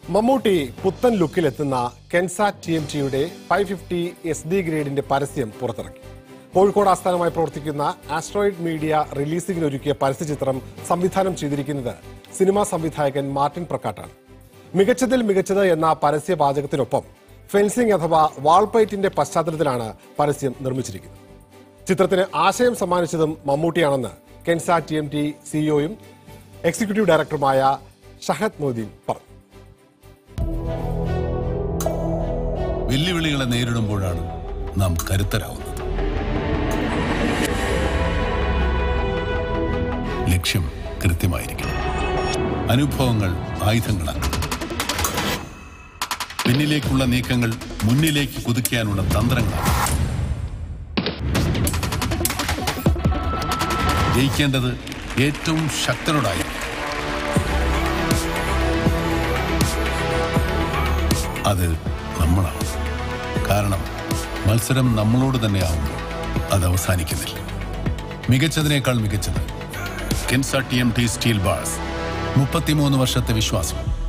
മമ്മൂട്ടി പുത്തൻ ലുക്കിലെത്തുന്ന കെൻസാറ്റ് ടി എം ടിയുടെ ഫൈവ് ഫിഫ്റ്റി എസ് ഡി ഗ്രേഡിന്റെ പരസ്യം പുറത്തിറക്കി കോഴിക്കോട് ആസ്ഥാനമായി പ്രവർത്തിക്കുന്ന ആസ്ട്രോയിഡ് മീഡിയ റിലീസിംഗിനൊരുക്കിയ പരസ്യചിത്രം സംവിധാനം ചെയ്തിരിക്കുന്നത് സിനിമാ സംവിധായകൻ മാർട്ടിൻ പ്രക്കാട്ടാണ് മികച്ചതിൽ മികച്ചത് എന്ന പരസ്യവാചകത്തിനൊപ്പം ഫെൻസിംഗ് അഥവാ വാൾപൈറ്റിന്റെ പശ്ചാത്തലത്തിലാണ് പരസ്യം നിർമ്മിച്ചിരിക്കുന്നത് ചിത്രത്തിന് ആശയം സമ്മാനിച്ചതും മമ്മൂട്ടിയാണെന്ന് കെൻസാ ടി എം ടി സിഇഒയും എക്സിക്യൂട്ടീവ് ഡയറക്ടറുമായ ഷഹദ് മൊയ്തീൻ പറഞ്ഞു വെല്ലുവിളികളെ നേരിടുമ്പോഴാണ് നാം കരുത്തരാകുന്നത് ലക്ഷ്യം കൃത്യമായിരിക്കണം അനുഭവങ്ങൾ ആയുധങ്ങളാണ് പിന്നിലേക്കുള്ള നീക്കങ്ങൾ മുന്നിലേക്ക് കുതിക്കാനുള്ള തന്ത്രങ്ങളാണ് ജയിക്കേണ്ടത് ഏറ്റവും ശക്തനോടായിരിക്കും അത് നമ്മളാണ് കാരണം മത്സരം നമ്മളോട് തന്നെ ആവുമ്പോൾ അത് അവസാനിക്കുന്നില്ല മികച്ചതിനേക്കാൾ മികച്ചത് Kenza T M T steel bars മുപ്പത്തിമൂന്ന് വർഷത്തെ വിശ്വാസം